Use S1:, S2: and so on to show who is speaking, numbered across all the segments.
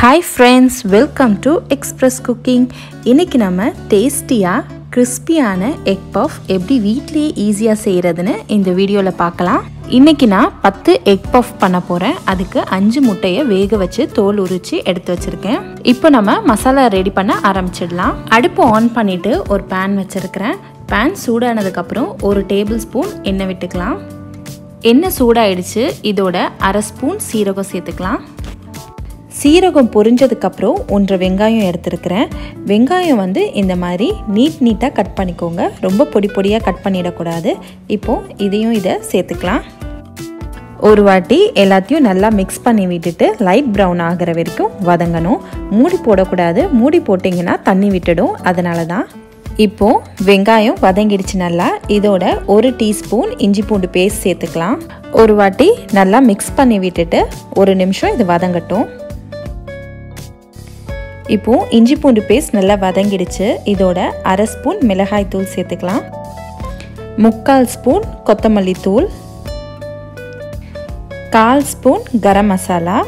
S1: hi friends welcome to express cooking இன்றைக்கி நம்ம டேஸ்டியாக கிறிஸ்பியான எக் பஃப் எப்படி வீட்லேயே ஈஸியாக செய்கிறதுன்னு இந்த வீடியோவில் பார்க்கலாம் இன்றைக்கி நான் பத்து எக் பஃப் பண்ண போகிறேன் அதுக்கு அஞ்சு முட்டையை வேக வச்சு தோல் உரித்து எடுத்து வச்சுருக்கேன் இப்போ நம்ம மசாலா ரெடி பண்ண ஆரம்பிச்சிடலாம் அடுப்பு ஆன் பண்ணிவிட்டு ஒரு பேன் வச்சுருக்கிறேன் பேன் சூடானதுக்கப்புறம் ஒரு டேபிள் ஸ்பூன் எண்ணெய் விட்டுக்கலாம் எண்ணெய் சூடாயிடுச்சு இதோட அரை ஸ்பூன் சீரகம் சேர்த்துக்கலாம் சீரகம் பொரிஞ்சதுக்கப்புறம் ஒன்றரை வெங்காயம் எடுத்துருக்கிறேன் வெங்காயம் வந்து இந்த மாதிரி நீட் நீட்டாக கட் பண்ணிக்கோங்க ரொம்ப பொடி பொடியாக கட் பண்ணிடக்கூடாது இப்போது இதையும் இதை சேர்த்துக்கலாம் ஒரு வாட்டி எல்லாத்தையும் நல்லா மிக்ஸ் பண்ணி விட்டுட்டு லைட் ப்ரௌன் ஆகிற வரைக்கும் வதங்கணும் மூடி போடக்கூடாது மூடி போட்டிங்கன்னா தண்ணி விட்டுடும் அதனால தான் இப்போது வெங்காயம் வதங்கிடுச்சு நல்லா இதோட ஒரு டீஸ்பூன் இஞ்சி பூண்டு பேஸ்ட் சேர்த்துக்கலாம் ஒரு வாட்டி நல்லா மிக்ஸ் பண்ணி விட்டுட்டு ஒரு நிமிஷம் இது வதங்கட்டும் இப்போது இஞ்சி பூண்டு பேஸ்ட் நல்லா வதங்கிடுச்சு இதோட அரை ஸ்பூன் மிளகாய் தூள் சேர்த்துக்கலாம் முக்கால் ஸ்பூன் கொத்தமல்லி தூள் கால் ஸ்பூன் கரம் மசாலா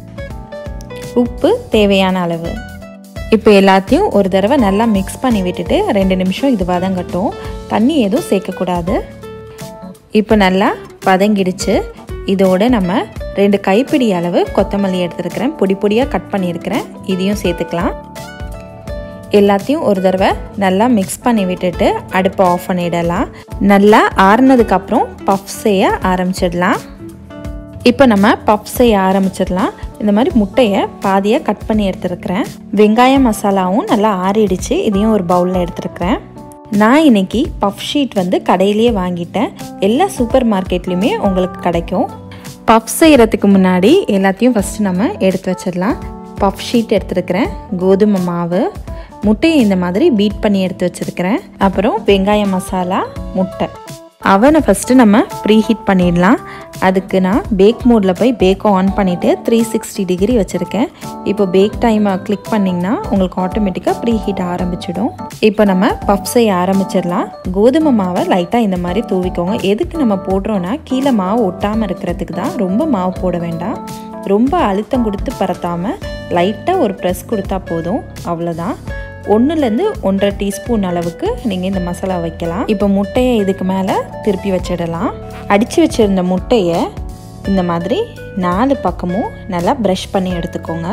S1: உப்பு தேவையான அளவு இப்போ எல்லாத்தையும் ஒரு தடவை நல்லா மிக்ஸ் பண்ணி விட்டுட்டு ரெண்டு நிமிஷம் இது வதங்கட்டும் தண்ணி எதுவும் சேர்க்கக்கூடாது இப்போ நல்லா வதங்கிடுச்சு இதோட நம்ம ரெண்டு கைப்பிடி அளவு கொத்தமல்லி எடுத்துருக்கிறேன் பொடி பொடியாக கட் பண்ணியிருக்கிறேன் இதையும் சேர்த்துக்கலாம் எல்லாத்தையும் ஒரு தடவை நல்லா மிக்ஸ் பண்ணி விட்டுட்டு அடுப்பை ஆஃப் பண்ணிடலாம் நல்லா ஆறுனதுக்கப்புறம் பஃப் செய்ய ஆரம்பிச்சிடலாம் இப்போ நம்ம பஃப் செய்ய ஆரம்பிச்சிடலாம் இந்த மாதிரி முட்டையை பாதியாக கட் பண்ணி எடுத்துருக்கிறேன் வெங்காயம் மசாலாவும் நல்லா ஆறிடுச்சு இதையும் ஒரு பவுலில் எடுத்துருக்கிறேன் நான் இன்னைக்கு பஃப் ஷீட் வந்து கடையிலேயே வாங்கிட்டேன் எல்லா சூப்பர் மார்க்கெட்லேயுமே உங்களுக்கு கிடைக்கும் பஃப் செய்கிறதுக்கு முன்னாடி எல்லாத்தையும் ஃபஸ்ட்டு நம்ம எடுத்து வச்சிடலாம் பஃப் ஷீட் எடுத்துருக்கிறேன் கோதுமை மாவு முட்டையை இந்த மாதிரி பீட் பண்ணி எடுத்து வச்சுருக்கிறேன் அப்புறம் வெங்காய மசாலா முட்டை அவனை ஃபஸ்ட்டு நம்ம ப்ரீ ஹீட் பண்ணிடலாம் அதுக்கு நான் பேக் மோடில் போய் பேக்கை ஆன் பண்ணிவிட்டு த்ரீ சிக்ஸ்டி டிகிரி வச்சுருக்கேன் இப்போ பேக் டைமை கிளிக் பண்ணிங்கன்னா உங்களுக்கு ஆட்டோமேட்டிக்காக ப்ரீ ஹீட் ஆரம்பிச்சிடும் இப்போ நம்ம பஃப் செய்ய ஆரம்பிச்சிடலாம் கோதுமை மாவை லைட்டாக இந்த மாதிரி தூவிக்கோங்க எதுக்கு நம்ம போடுறோன்னா கீழே மாவு ஒட்டாமல் இருக்கிறதுக்கு தான் ரொம்ப மாவு போட வேண்டாம் ரொம்ப அழுத்தம் கொடுத்து பரத்தாமல் லைட்டாக ஒரு ப்ரெஸ் கொடுத்தா போதும் அவ்வளோதான் ஒன்றுலேருந்து ஒன்றரை டீஸ்பூன் அளவுக்கு நீங்கள் இந்த மசாலா வைக்கலாம் இப்போ முட்டையை இதுக்கு மேலே திருப்பி வச்சிடலாம் அடித்து வச்சுருந்த முட்டையை இந்த மாதிரி நாலு பக்கமும் நல்லா ப்ரஷ் பண்ணி எடுத்துக்கோங்க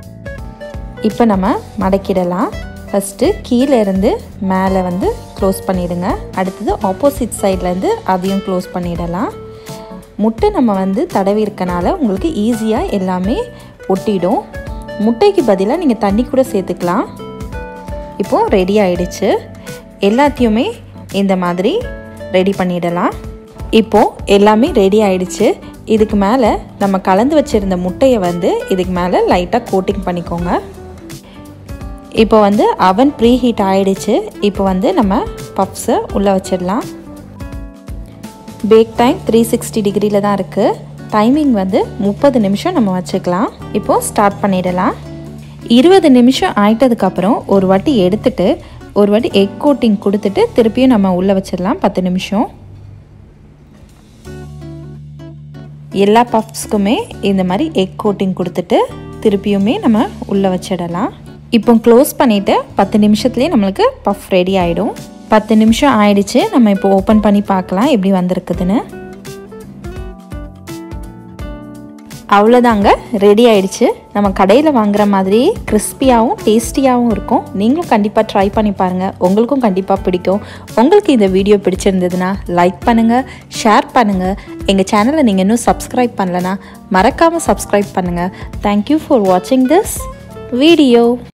S1: இப்போ நம்ம மடக்கிடலாம் ஃபஸ்ட்டு கீழே இருந்து மேலே வந்து க்ளோஸ் பண்ணிவிடுங்க அடுத்தது ஆப்போசிட் சைட்லேருந்து அதையும் க்ளோஸ் பண்ணிடலாம் முட்டை நம்ம வந்து தடவி இருக்கனால உங்களுக்கு ஈஸியாக எல்லாமே ஒட்டிடும் முட்டைக்கு பதிலாக நீங்கள் தண்ணி கூட சேர்த்துக்கலாம் இப்போது ரெடி ஆயிடுச்சு எல்லாத்தையுமே இந்த மாதிரி ரெடி பண்ணிடலாம் இப்போது எல்லாமே ரெடி ஆயிடுச்சு இதுக்கு மேலே நம்ம கலந்து வச்சுருந்த முட்டையை வந்து இதுக்கு மேலே லைட்டாக கோட்டிங் பண்ணிக்கோங்க இப்போ வந்து அவன் ப்ரீ ஹீட் ஆயிடுச்சு இப்போ வந்து நம்ம பப்ஸை உள்ளே வச்சிடலாம் பேக் டைம் த்ரீ சிக்ஸ்டி டிகிரியில் தான் இருக்குது டைமிங் வந்து முப்பது நிமிஷம் நம்ம வச்சுக்கலாம் இப்போது ஸ்டார்ட் பண்ணிடலாம் இருபது நிமிஷம் ஆயிட்டதுக்கப்புறம் ஒரு வாட்டி எடுத்துட்டு ஒரு வாட்டி எக் கோட்டிங் கொடுத்துட்டு திருப்பியும் நம்ம உள்ளே வச்சிடலாம் பத்து நிமிஷம் எல்லா பஃப்ஸ்க்குமே இந்த மாதிரி எக் கோட்டிங் கொடுத்துட்டு திருப்பியுமே நம்ம உள்ளே வச்சிடலாம் இப்போ க்ளோஸ் பண்ணிவிட்டு பத்து நிமிஷத்துலேயே நம்மளுக்கு பஃப் ரெடி ஆகிடும் பத்து நிமிஷம் ஆயிடுச்சு நம்ம இப்போ ஓப்பன் பண்ணி பார்க்கலாம் எப்படி வந்திருக்குதுன்னு அவ்வளோதாங்க ரெடி ஆயிடுச்சு நம்ம கடையில் வாங்குற மாதிரி கிறிஸ்பியாகவும் டேஸ்டியாகவும் இருக்கும் நீங்களும் கண்டிப்பாக ட்ரை பண்ணி பாருங்கள் உங்களுக்கும் கண்டிப்பாக பிடிக்கும் உங்களுக்கு இந்த வீடியோ பிடிச்சிருந்ததுன்னா லைக் பண்ணுங்கள் ஷேர் பண்ணுங்கள் எங்கள் சேனலை நீங்கள் இன்னும் சப்ஸ்கிரைப் பண்ணலனா மறக்காமல் சப்ஸ்கிரைப் பண்ணுங்கள் தேங்க்யூ ஃபார் வாட்சிங் திஸ் வீடியோ